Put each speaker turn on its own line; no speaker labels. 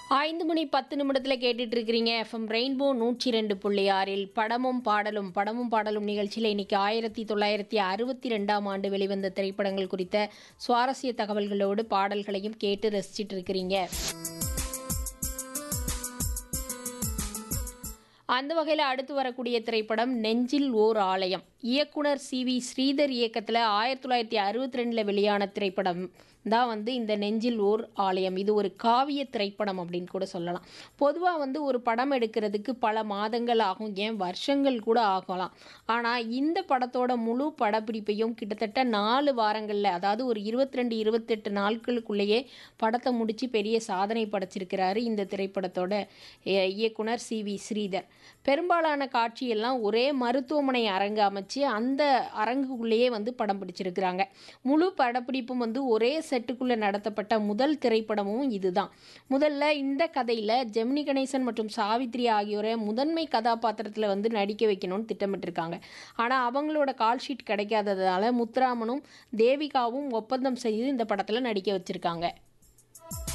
ஐந்து மணி பத்து நிமிடத்தில் கேட்டுட்டு இருக்கிறீங்க எஃப்எம் ரெயின்போ நூற்றி ரெண்டு புள்ளி ஆறில் படமும் பாடலும் படமும் பாடலும் நிகழ்ச்சியில் இன்னைக்கு ஆயிரத்தி தொள்ளாயிரத்தி அறுபத்தி ரெண்டாம் ஆண்டு வெளிவந்த திரைப்படங்கள் குறித்த சுவாரஸ்ய தகவல்களோடு பாடல்களையும் கேட்டு ரசிச்சிட்டு இருக்கிறீங்க அந்த வகையில் அடுத்து வரக்கூடிய திரைப்படம் நெஞ்சில் ஓர் ஆலயம் இயக்குனர் சி வி ஸ்ரீதர் இயக்கத்தில் ஆயிரத்தி தொள்ளாயிரத்தி அறுபத்தி ரெண்டில் வெளியான திரைப்படம் தான் வந்து இந்த நெஞ்சில் ஓர் ஆலயம் இது ஒரு காவிய திரைப்படம் அப்படின்னு கூட சொல்லலாம் பொதுவாக வந்து ஒரு படம் எடுக்கிறதுக்கு பல மாதங்கள் ஆகும் ஏன் வருஷங்கள் கூட ஆகலாம் ஆனால் இந்த படத்தோட முழு படப்பிடிப்பையும் கிட்டத்தட்ட நாலு வாரங்களில் அதாவது ஒரு இருபத்தி ரெண்டு இருபத்தெட்டு நாட்களுக்குள்ளேயே படத்தை முடித்து பெரிய சாதனை படைச்சிருக்கிறாரு இந்த திரைப்படத்தோட இய- இயக்குனர் சி வி ஸ்ரீதர் பெரும்பாலான காட்சியெல்லாம் ஒரே மருத்துவமனை அரங்கு அமைச்சு அந்த அரங்குக்குள்ளேயே வந்து படம் பிடிச்சிருக்கிறாங்க முழு படப்பிடிப்பும் வந்து ஒரே செட்டுக்குள்ளே நடத்தப்பட்ட முதல் திரைப்படமும் இதுதான் முதல்ல இந்த கதையில் ஜெமினி கணேசன் மற்றும் சாவித்ரி ஆகியோரை முதன்மை கதாபாத்திரத்தில் வந்து நடிக்க வைக்கணும்னு திட்டமிட்டிருக்காங்க ஆனால் அவங்களோட கால் ஷீட் கிடைக்காததால முத்துராமனும் தேவிகாவும் ஒப்பந்தம் செய்து இந்த படத்தில் நடிக்க வச்சிருக்காங்க